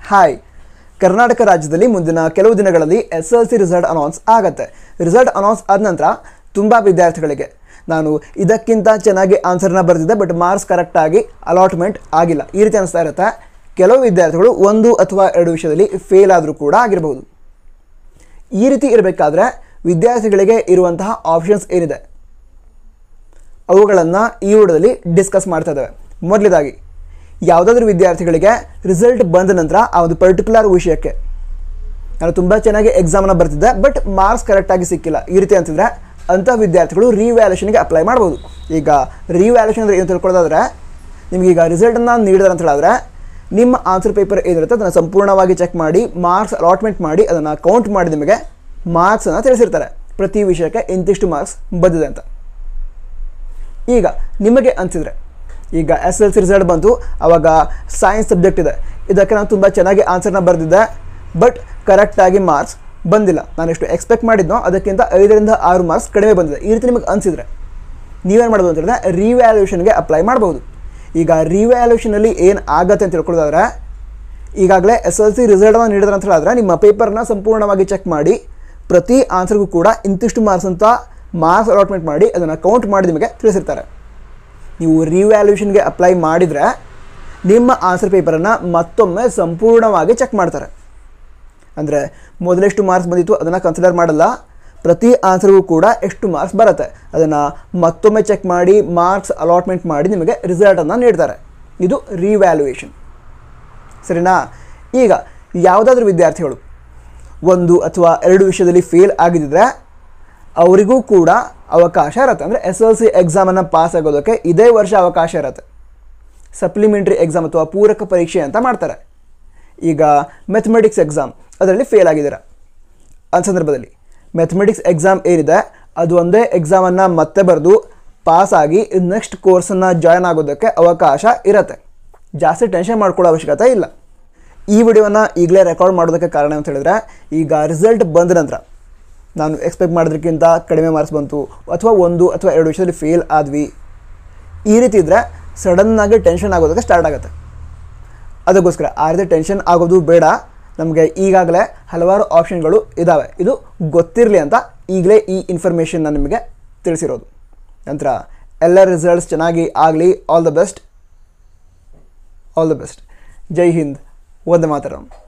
hi Karnataka ರಾಜ್ಯದಲ್ಲಿ ಮುಂದಿನ ಕೆಲವು ದಿನಗಳಲ್ಲಿ S L C result announce ಆಗತ್ತೆ ರಿಸಲ್ಟ್ ಅನೌನ್ಸ್ ಆದ ನಂತರ ತುಂಬ ವಿದ್ಯಾರ್ಥಿಗಳಿಗೆ ನಾನು ಇದಕ್ಕಿಂತ ಚೆನ್ನಾಗಿ ಆನ್ಸರ್ನ ಬರೆದಿದ್ದೆ ಬಟ್ ಮಾರ್ಕ್ಸ್ ಕರೆಕ್ಟಾಗಿ ಅಲಾಟ್ಮೆಂಟ್ ಆಗಿಲ್ಲ ಈ ರೀತಿ ಅನಿಸ್ತಾ ಇರುತ್ತೆ ಕೆಲವು ವಿದ್ಯಾರ್ಥಿಗಳು ಒಂದು ಅಥವಾ ಎರಡು ವಿಷಯದಲ್ಲಿ ಫೇಲ್ ಆದರೂ ಕೂಡ ಆಗಿರಬಹುದು ಈ ರೀತಿ ಇರಬೇಕಾದ್ರೆ ವಿದ್ಯಾರ್ಥಿಗಳಿಗೆ ಇರುವಂತಹ ಆಪ್ಷನ್ಸ್ ಏನಿದೆ ಅವುಗಳನ್ನು ಈ ವಿಡಿಯೋದಲ್ಲಿ ಡಿಸ್ಕಸ್ ಮಾಡ್ತಾ ಇದ್ದೇವೆ ಮೊದಲನೇದಾಗಿ ಯಾವುದಾದ್ರೂ ವಿದ್ಯಾರ್ಥಿಗಳಿಗೆ ರಿಸಲ್ಟ್ ಬಂದ ನಂತರ ಆ ಒಂದು ಪರ್ಟಿಕ್ಯುಲರ್ ವಿಷಯಕ್ಕೆ ನಾನು ತುಂಬ ಚೆನ್ನಾಗಿ ಎಕ್ಸಾಮನ್ನು ಬರ್ತಿದ್ದೆ ಬಟ್ ಮಾರ್ಕ್ಸ್ ಕರೆಕ್ಟಾಗಿ ಸಿಕ್ಕಿಲ್ಲ ಈ ರೀತಿ ಅಂತಿದ್ರೆ ಅಂಥ ವಿದ್ಯಾರ್ಥಿಗಳು ರಿವ್ಯಾಲ್ಯೂಷನ್ಗೆ ಅಪ್ಲೈ ಮಾಡ್ಬೋದು ಈಗ ರಿವ್ಯಾಲ್ಯೂಷನ್ ಅಂದರೆ ಏನು ತಿಳ್ಕೊಳ್ಳೋದಾದ್ರೆ ನಿಮ್ಗೆ ಈಗ ರಿಸಲ್ಟನ್ನು ನೀಡಿದಾರೆ ಅಂತ ಹೇಳಿದ್ರೆ ನಿಮ್ಮ ಆನ್ಸರ್ ಪೇಪರ್ ಏನಿರುತ್ತೆ ಅದನ್ನು ಸಂಪೂರ್ಣವಾಗಿ ಚೆಕ್ ಮಾಡಿ ಮಾರ್ಕ್ಸ್ ಅಲಾಟ್ಮೆಂಟ್ ಮಾಡಿ ಅದನ್ನು ಕೌಂಟ್ ಮಾಡಿ ನಿಮಗೆ ಮಾರ್ಕ್ಸನ್ನು ತಿಳಿಸಿರ್ತಾರೆ ಪ್ರತಿ ವಿಷಯಕ್ಕೆ ಇಂತಿಷ್ಟು ಮಾರ್ಕ್ಸ್ ಬಂದಿದೆ ಅಂತ ಈಗ ನಿಮಗೆ ಅನಿಸಿದ್ರೆ ಈಗ ಎಸ್ ಎಲ್ ಸಿ ರಿಸಲ್ಟ್ ಬಂತು ಆವಾಗ ಸೈನ್ಸ್ ಸಬ್ಜೆಕ್ಟ್ ಇದೆ ಇದಕ್ಕೆ ನಾನು ತುಂಬ ಚೆನ್ನಾಗಿ ಆನ್ಸರ್ನ ಬರೆದಿದ್ದೆ ಬಟ್ ಕರೆಕ್ಟಾಗಿ ಮಾರ್ಕ್ಸ್ ಬಂದಿಲ್ಲ ನಾನು ಎಷ್ಟು ಎಕ್ಸ್ಪೆಕ್ಟ್ ಮಾಡಿದ್ನೋ ಅದಕ್ಕಿಂತ ಐದರಿಂದ ಆರು ಮಾರ್ಕ್ಸ್ ಕಡಿಮೆ ಬಂದಿದೆ ಈ ರೀತಿ ನಿಮಗೆ ಅನಿಸಿದ್ರೆ ನೀವೇನು ಮಾಡ್ಬೋದು ಅಂತ ಹೇಳಿದ್ರೆ ರಿವ್ಯಾಲ್ಯೂಷನ್ಗೆ ಅಪ್ಲೈ ಮಾಡ್ಬೋದು ಈಗ ರಿವ್ಯಾಲ್ಯೂಷನಲ್ಲಿ ಏನು ಆಗತ್ತೆ ಅಂತ ತಿಳ್ಕೊಳ್ಳೋದಾದ್ರೆ ಈಗಾಗಲೇ ಎಸ್ ಎಲ್ ಸಿ ರಿಸಲ್ಟನ್ನು ನೀಡಿದ್ರೆ ಅಂತ ಹೇಳಿದ್ರೆ ನಿಮ್ಮ ಪೇಪರ್ನ ಸಂಪೂರ್ಣವಾಗಿ ಚೆಕ್ ಮಾಡಿ ಪ್ರತಿ ಆನ್ಸರ್ಗೂ ಕೂಡ ಇಂತಿಷ್ಟು ಮಾರ್ಕ್ಸ್ ಅಂತ ಮಾರ್ಕ್ಸ್ ಅಲಾಟ್ಮೆಂಟ್ ಮಾಡಿ ಅದನ್ನು ಕೌಂಟ್ ಮಾಡಿ ನಿಮಗೆ ತಿಳಿಸಿರ್ತಾರೆ ನೀವು ರಿವ್ಯಾಲ್ಯೂಷನ್ಗೆ ಅಪ್ಲೈ ಮಾಡಿದರೆ ನಿಮ್ಮ ಆನ್ಸರ್ ಪೇಪರನ್ನು ಮತ್ತೊಮ್ಮೆ ಸಂಪೂರ್ಣವಾಗಿ ಚೆಕ್ ಮಾಡ್ತಾರೆ ಅಂದರೆ ಮೊದಲೆಷ್ಟು ಮಾರ್ಕ್ಸ್ ಬಂದಿತ್ತು ಅದನ್ನು ಕನ್ಸಿಡರ್ ಮಾಡಲ್ಲ ಪ್ರತಿ ಆನ್ಸರ್ಗೂ ಕೂಡ ಎಷ್ಟು ಮಾರ್ಕ್ಸ್ ಬರುತ್ತೆ ಅದನ್ನು ಮತ್ತೊಮ್ಮೆ ಚೆಕ್ ಮಾಡಿ ಮಾರ್ಕ್ಸ್ ಅಲಾಟ್ಮೆಂಟ್ ಮಾಡಿ ನಿಮಗೆ ರಿಸಲ್ಟನ್ನು ನೀಡ್ತಾರೆ ಇದು ರಿವ್ಯಾಲ್ಯೂಯೇಷನ್ ಸರಿನಾ ಈಗ ಯಾವುದಾದ್ರೂ ವಿದ್ಯಾರ್ಥಿಗಳು ಒಂದು ಅಥವಾ ಎರಡು ವಿಷಯದಲ್ಲಿ ಫೇಲ್ ಆಗಿದ್ದರೆ ಅವರಿಗೂ ಕೂಡ ಅವಕಾಶ ಇರುತ್ತೆ ಅಂದರೆ ಎಸ್ ಎಲ್ ಸಿ ಎಕ್ಸಾಮನ್ನು ಪಾಸ್ ಆಗೋದಕ್ಕೆ ಇದೇ ವರ್ಷ ಅವಕಾಶ ಇರುತ್ತೆ ಸಪ್ಲಿಮೆಂಟ್ರಿ ಎಕ್ಸಾಮ್ ಅಥವಾ ಪೂರಕ ಪರೀಕ್ಷೆ ಅಂತ ಮಾಡ್ತಾರೆ ಈಗ ಮೆಥಮೆಟಿಕ್ಸ್ ಎಕ್ಸಾಮ್ ಅದರಲ್ಲಿ ಫೇಲ್ ಆಗಿದ್ದೀರಾ ಆ ಸಂದರ್ಭದಲ್ಲಿ ಮೆಥಮೆಟಿಕ್ಸ್ ಎಕ್ಸಾಮ್ ಏನಿದೆ ಅದು ಒಂದೇ ಎಕ್ಸಾಮನ್ನು ಮತ್ತೆ ಬರೆದು ಪಾಸ್ ಆಗಿ ನೆಕ್ಸ್ಟ್ ಕೋರ್ಸನ್ನು ಜಾಯ್ನ್ ಆಗೋದಕ್ಕೆ ಅವಕಾಶ ಇರುತ್ತೆ ಜಾಸ್ತಿ ಟೆನ್ಷನ್ ಮಾಡ್ಕೊಳ್ಳೋ ಅವಶ್ಯಕತೆ ಇಲ್ಲ ಈ ವಿಡಿಯೋನ ಈಗಲೇ ರೆಕಾರ್ಡ್ ಮಾಡೋದಕ್ಕೆ ಕಾರಣ ಅಂತ ಹೇಳಿದ್ರೆ ಈಗ ರಿಸಲ್ಟ್ ಬಂದ ನಂತರ ನಾನು ಎಕ್ಸ್ಪೆಕ್ಟ್ ಮಾಡೋದಕ್ಕಿಂತ ಕಡಿಮೆ ಮಾರ್ಕ್ಸ್ ಬಂತು ಅಥವಾ ಒಂದು ಅಥವಾ ಎರಡು ವಿಷಯದಲ್ಲಿ ಫೇಲ್ ಆದ್ವಿ ಈ ರೀತಿ ಇದ್ದರೆ ಸಡನ್ನಾಗಿ ಟೆನ್ಷನ್ ಆಗೋದಕ್ಕೆ ಸ್ಟಾರ್ಟ್ ಆಗುತ್ತೆ ಅದಕ್ಕೋಸ್ಕರ ಆ ರೀತಿ ಟೆನ್ಷನ್ ಆಗೋದು ಬೇಡ ನಮಗೆ ಈಗಾಗಲೇ ಹಲವಾರು ಆಪ್ಷನ್ಗಳು ಇದ್ದಾವೆ ಇದು ಗೊತ್ತಿರಲಿ ಅಂತ ಈಗಲೇ ಈ ಇನ್ಫಾರ್ಮೇಷನ್ನ ನಿಮಗೆ ತಿಳಿಸಿರೋದು ನಂತರ ಎಲ್ಲ ರಿಸಲ್ಟ್ಸ್ ಚೆನ್ನಾಗಿ ಆಗಲಿ all the best all the best ಜೈ ಹಿಂದ್ ವಂದೇ ಮಾತರಂ